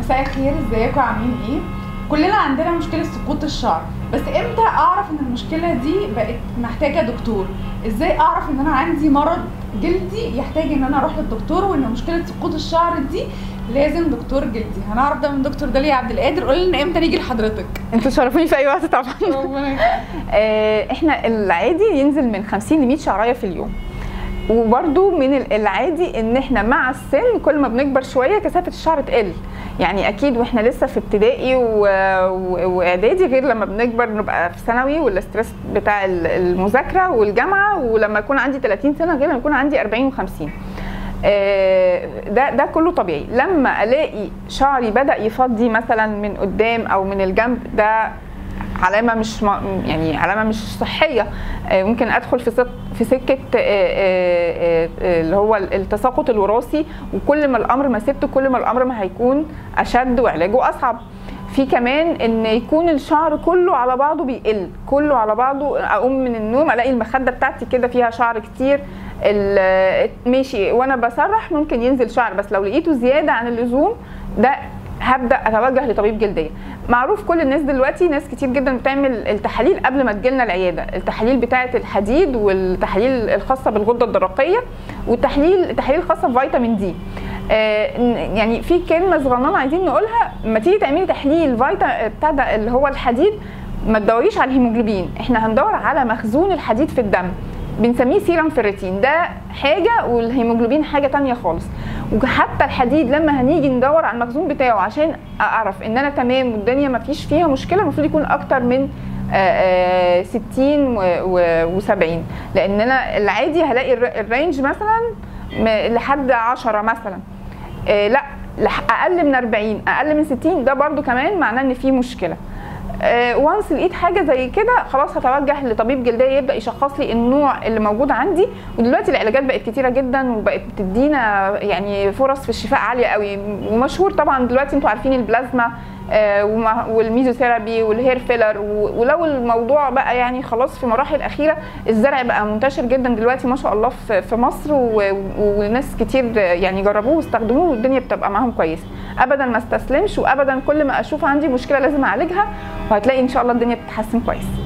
مساء الخير ازيكم عاملين ايه كلنا عندنا مشكله سقوط الشعر بس امتى اعرف ان المشكله دي بقت محتاجه دكتور ازاي اعرف ان انا عندي مرض جلدي يحتاج ان انا اروح للدكتور وان مشكله سقوط الشعر دي لازم دكتور جلدي هنعرف ده من دكتور داليا عبد القادر قول لنا امتى نيجي لحضرتك انتوا تشرفوني في اي وقت طبعا آه، احنا العادي ينزل من 50 ل 100 شعرايه في اليوم وبرده من ال- العادي ان احنا مع السن كل ما بنكبر شويه كثافه الشعر تقل يعني اكيد واحنا لسه في ابتدائي و- و- واعدادي غير لما بنكبر نبقى في ثانوي والاسترس بتاع ال- المذاكره والجامعه ولما يكون عندي 30 سنه غير لما يكون عندي 40 و50 آه، ده ده كله طبيعي لما الاقي شعري بدا يفضي مثلا من قدام او من الجنب ده علامه مش م- يعني علامه مش صحيه آه، ممكن ادخل في سك في سكه آه، آه، آه، اللي هو التساقط الوراثي وكل ما الامر ما سبته كل ما الامر ما هيكون اشد وعلاجه اصعب في كمان ان يكون الشعر كله على بعضه بيقل كله على بعضه اقوم من النوم الاقي المخده بتاعتي كده فيها شعر كتير ال- ماشي وانا بسرح ممكن ينزل شعر بس لو لقيته زياده عن اللزوم ده هبدا اتوجه لطبيب جلديه معروف كل الناس دلوقتي ناس كتير جدا بتعمل التحاليل قبل ما تجيلنا العياده التحاليل بتاعه الحديد والتحاليل الخاصه بالغده الدرقيه والتحليل التحاليل الخاصه بفيتامين دي آه، ن- يعني في كلمه صغننه عايزين نقولها لما تيجي تعملي تحليل فيتا بتاع ده اللي هو الحديد ما تدوريش على الهيموجلوبين احنا هندور على مخزون الحديد في الدم بنسميه سيرم فيريتين ده حاجه والهيموجلوبين حاجه تانية خالص وحتى الحديد لما هنيجي ندور على المخزون بتاعه عشان اعرف ان انا تمام والدنيا ما فيش فيها مشكله المفروض يكون اكتر من آه، آه، 60 و70 لان انا العادي هلاقي الر- الرينج مثلا م- لحد 10 مثلا آه، لا لح- اقل من 40 اقل من 60 ده برضو كمان معناه ان في مشكله وانس لقيت حاجه زي كده خلاص هتوجه لطبيب جلديه يبدا يشخص لي النوع اللي موجود عندي ودلوقتي العلاجات بقت كتيره جدا وبقت بتدينا يعني فرص في الشفاء عاليه قوي ومشهور طبعا دلوقتي انتوا عارفين البلازما آه، وما- والميزوثيرابي والهير فيلر و- ولو الموضوع بقى يعني خلاص في مراحل اخيره الزرع بقى منتشر جدا دلوقتي ما شاء الله في في مصر و- وناس كتير يعني جربوه واستخدموه والدنيا بتبقى معاهم كويسه ابدا ما استسلمش وابدا كل ما اشوف عندي مشكله لازم اعالجها وهتلاقي ان شاء الله الدنيا بتتحسن كويس